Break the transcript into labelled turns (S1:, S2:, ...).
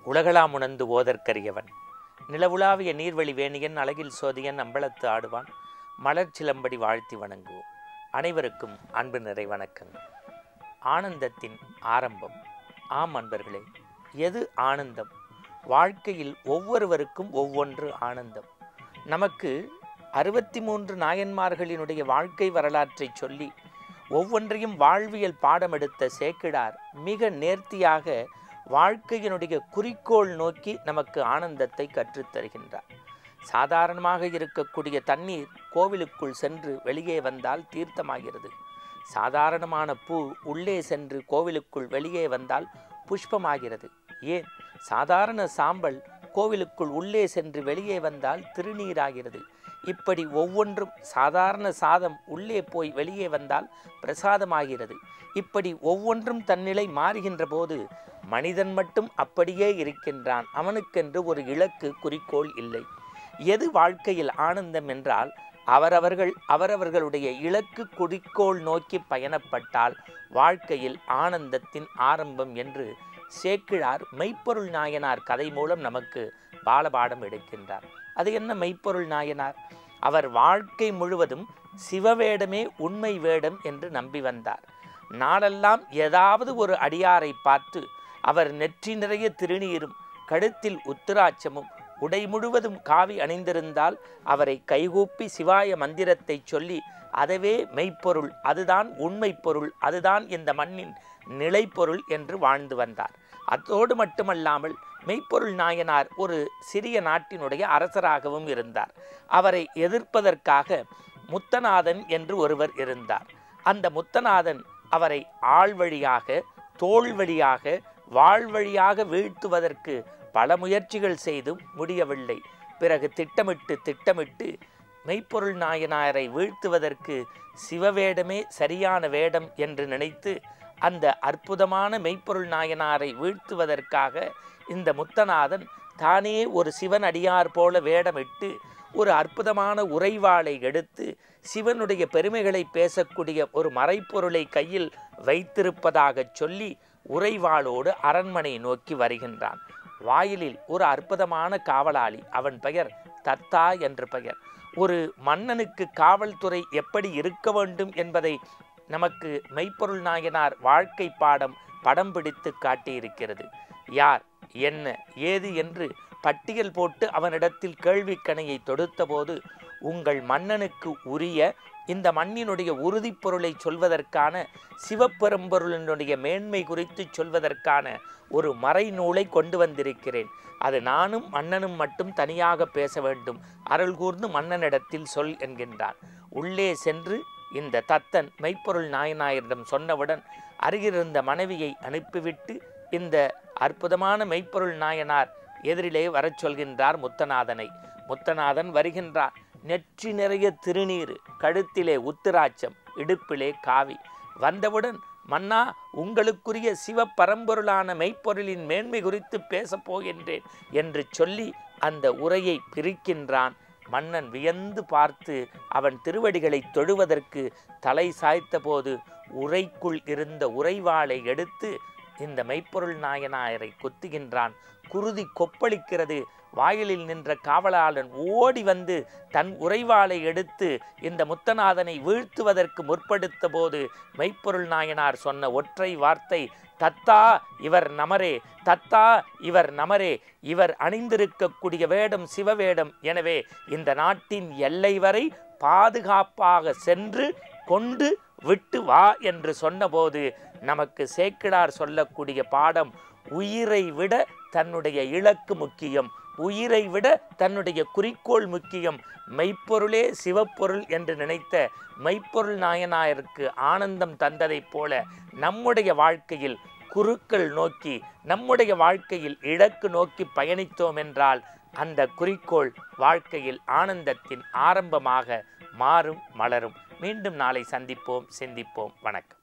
S1: உலகளாம் உணர்ந்து ஓதற்கரியவன் நிலவுலாவிய நீர்வழி வேணியன் அழகில் சோதியன் அம்பலத்து ஆடுவான் மலர் சிலம்படி வாழ்த்தி வணங்குவோம் அனைவருக்கும் அன்பு நிறை வணக்கங்கள் ஆனந்தத்தின் ஆரம்பம் ஆம் அன்பர்களே எது ஆனந்தம் வாழ்க்கையில் ஒவ்வொருவருக்கும் ஒவ்வொன்று ஆனந்தம் நமக்கு அறுபத்தி மூன்று நாயன்மார்களினுடைய வாழ்க்கை வரலாற்றை சொல்லி ஒவ்வொன்றையும் வாழ்வியல் பாடம் எடுத்த சேக்கிடார் மிக நேர்த்தியாக வாழ்க்கையினுடைய குறிக்கோள் நோக்கி நமக்கு ஆனந்தத்தை கற்றுத் தருகின்றார் சாதாரணமாக இருக்கக்கூடிய தண்ணீர் கோவிலுக்குள் சென்று வெளியே வந்தால் தீர்த்தமாகிறது சாதாரணமான பூ உள்ளே சென்று கோவிலுக்குள் வெளியே வந்தால் புஷ்பமாகிறது ஏன் சாதாரண சாம்பல் கோவிலுக்குள் உள்ளே சென்று வெளியே வந்தால் திருநீராகிறது இப்படி ஒவ்வொன்றும் சாதாரண சாதம் உள்ளே போய் வெளியே வந்தால் பிரசாதமாகிறது இப்படி ஒவ்வொன்றும் தன்னிலை மாறுகின்ற போது மனிதன் மட்டும் அப்படியே இருக்கின்றான் அவனுக்கென்று ஒரு இலக்கு குறிக்கோள் இல்லை எது வாழ்க்கையில் ஆனந்தம் என்றால் அவரவர்கள் அவரவர்களுடைய இலக்கு குறிக்கோள் நோக்கி பயணப்பட்டால் வாழ்க்கையில் ஆனந்தத்தின் ஆரம்பம் என்று சேக்கிழார் மெய்ப்பொருள் நாயனார் கதை மூலம் நமக்கு பாலபாடம் எடுக்கின்றார் அது என்ன மெய்ப்பொருள் நாயனார் அவர் வாழ்க்கை முழுவதும் சிவவேடமே உண்மை வேடம் என்று நம்பி வந்தார் நாளெல்லாம் ஏதாவது ஒரு அடியாரை பார்த்து அவர் நெற்றி நிறைய திருநீரும் கழுத்தில் உத்திராட்சமும் உடை முழுவதும் காவி அணிந்திருந்தால் அவரை கைகூப்பி சிவாய மந்திரத்தை சொல்லி அதுவே மெய்ப்பொருள் அதுதான் உண்மை பொருள் அதுதான் இந்த மண்ணின் நிலைப்பொருள் என்று வாழ்ந்து வந்தார் அதோடு மட்டுமல்லாமல் மெய்ப்பொருள் நாயனார் ஒரு சிறிய நாட்டினுடைய அரசராகவும் இருந்தார் அவரை எதிர்ப்பதற்காக முத்தநாதன் என்று ஒருவர் இருந்தார் அந்த முத்தநாதன் அவரை ஆள் வழியாக தோல் வழியாக வாழ் வழியாக வீழ்த்துவதற்கு பல முயற்சிகள் செய்தும் முடியவில்லை பிறகு திட்டமிட்டு திட்டமிட்டு மெய்ப்பொருள் நாயனாரை வீழ்த்துவதற்கு சிவவேடமே சரியான வேடம் என்று நினைத்து அந்த அற்புதமான மெய்ப்பொருள் நாயனாரை வீழ்த்துவதற்காக இந்த முத்தநாதன் தானே ஒரு சிவன் அடியார் போல வேடமிட்டு ஒரு அற்புதமான உறைவாளை எடுத்து சிவனுடைய பெருமைகளை பேசக்கூடிய ஒரு மறைப்பொருளை கையில் வைத்திருப்பதாக சொல்லி உறைவாளோடு அரண்மனை நோக்கி வருகின்றான் வாயிலில் ஒரு அற்புதமான காவலாளி அவன் பெயர் தத்தா என்று பெயர் ஒரு மன்னனுக்கு காவல்துறை எப்படி இருக்க வேண்டும் என்பதை நமக்கு மெய்ப்பொருள் நாயனார் வாழ்க்கை பாடம் படம் பிடித்து காட்டியிருக்கிறது யார் என்ன ஏது என்று பட்டியல் போட்டு அவனிடத்தில் கேள்விக்கணையை தொடுத்தபோது உங்கள் மன்னனுக்கு உரிய இந்த மண்ணினுடைய உறுதிப் பொருளை சொல்வதற்கான சிவப்பெரும்பொருளினுடைய மேன்மை குறித்து சொல்வதற்கான ஒரு மறைநூலை கொண்டு வந்திருக்கிறேன் அது நானும் மன்னனும் மட்டும் தனியாக பேச வேண்டும் அருள் கூர்ந்து மன்னனிடத்தில் சொல் என்கின்றான் உள்ளே சென்று இந்த தத்தன் மெய்ப்பொருள் நாயனாயரிடம் சொன்னவுடன் அருகிலிருந்த மனைவியை அனுப்பிவிட்டு இந்த அற்புதமான மெய்ப்பொருள் நாயனார் எதிரிலே வரச் சொல்கின்றார் முத்தநாதனை முத்தநாதன் வருகின்றார் நெற்றி நிறைய திருநீர் கழுத்திலே உத்திராட்சம் இடுப்பிலே காவி வந்தவுடன் மன்னா உங்களுக்குரிய சிவ பரம்பொருளான மெய்ப்பொருளின் மேன்மை குறித்து பேசப் போகின்றேன் என்று சொல்லி அந்த உரையை பிரிக்கின்றான் மன்னன் வியந்து பார்த்து அவன் திருவடிகளை தொழுவதற்கு தலை சாய்த்த போது உரைக்குள் இருந்த உறைவாளை எடுத்து இந்த மெய்ப்பொருள் நாயனாயரை கொத்துகின்றான் குருதி கொப்பளிக்கிறது வாயிலில் நின்ற காவலாளன் ஓடி வந்து தன் உறைவாளை எடுத்து இந்த முத்தநாதனை வீழ்த்துவதற்கு முற்படுத்த போது மெய்ப்பொருள் நாயனார் சொன்ன ஒற்றை வார்த்தை தத்தா இவர் நமரே தத்தா இவர் நமரே இவர் அணிந்திருக்கக்கூடிய வேடம் சிவவேடம் எனவே இந்த நாட்டின் எல்லை வரை பாதுகாப்பாக சென்று கொண்டு விட்டு வா என்று சொன்னபோது நமக்கு சேக்கிடார் சொல்லக்கூடிய பாடம் உயிரை விட தன்னுடைய இலக்கு முக்கியம் உயிரை விட தன்னுடைய குறிக்கோள் முக்கியம் மெய்ப்பொருளே சிவப்பொருள் என்று நினைத்த மெய்ப்பொருள் நாயனாருக்கு ஆனந்தம் தந்ததைப் போல நம்முடைய வாழ்க்கையில் குருக்கள் நோக்கி நம்முடைய வாழ்க்கையில் இலக்கு நோக்கி பயணித்தோம் என்றால் அந்த குறிக்கோள் வாழ்க்கையில் ஆனந்தத்தின் ஆரம்பமாக மாறும் மலரும் மீண்டும் நாளை சந்திப்போம் சிந்திப்போம் வணக்கம்